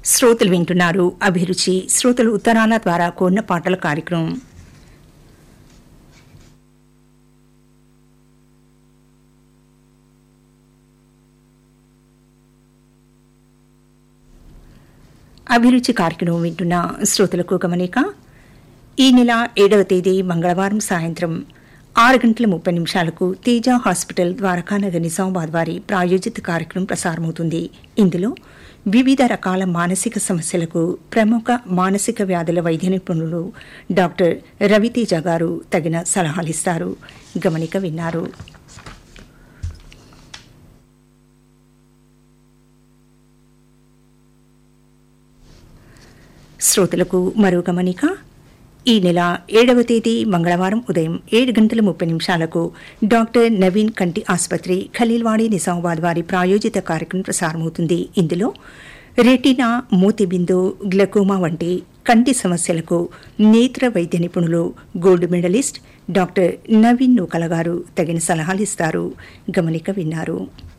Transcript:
శ్రోతలు వింటున్నారు అభిరుచి శ్రోతలు ఉత్తరాల ద్వారా కోరిన పాటల కార్యక్రమం అభిరుచి కార్యక్రమం వింటున్న శ్రోతలకు గమనిక ఈ నెల ఏడవ తేదీ మంగళవారం సాయంత్రం ఆరు గంటల ముప్పై నిమిషాలకు తేజ హాస్పిటల్ ద్వారకానగర్ నిజామాబాద్ వారి ప్రాయోజిత కార్యక్రమం ప్రసారమవుతుంది ఇందులో వివిధ రకాల మానసిక సమస్యలకు ప్రముఖ మానసిక వ్యాధుల వైద్య నిపుణులు డాక్టర్ రవితేజ గారు తగిన సలహాలిస్తారు గమనిక విన్నారు శ్రోతలకు మరో గమనిక ఈ నెల ఏడవ తేదీ మంగళవారం ఉదయం ఏడు గంటల ముప్పై నిమిషాలకు డాక్టర్ నవీన్ కంటి ఆసుపత్రి ఖలీల్వాడి నిజామాబాద్ వారి ప్రాయోజిత కార్యక్రమం ప్రసారమవుతుంది ఇందులో రెటీనా మూతిబిందు గ్లకోమా వంటి కంటి సమస్యలకు నేత్ర వైద్య నిపుణులు gold medalist doctor Naveen Nukala గారు తగిన సలహాలు ఇస్తారు గమనిక విన్నారు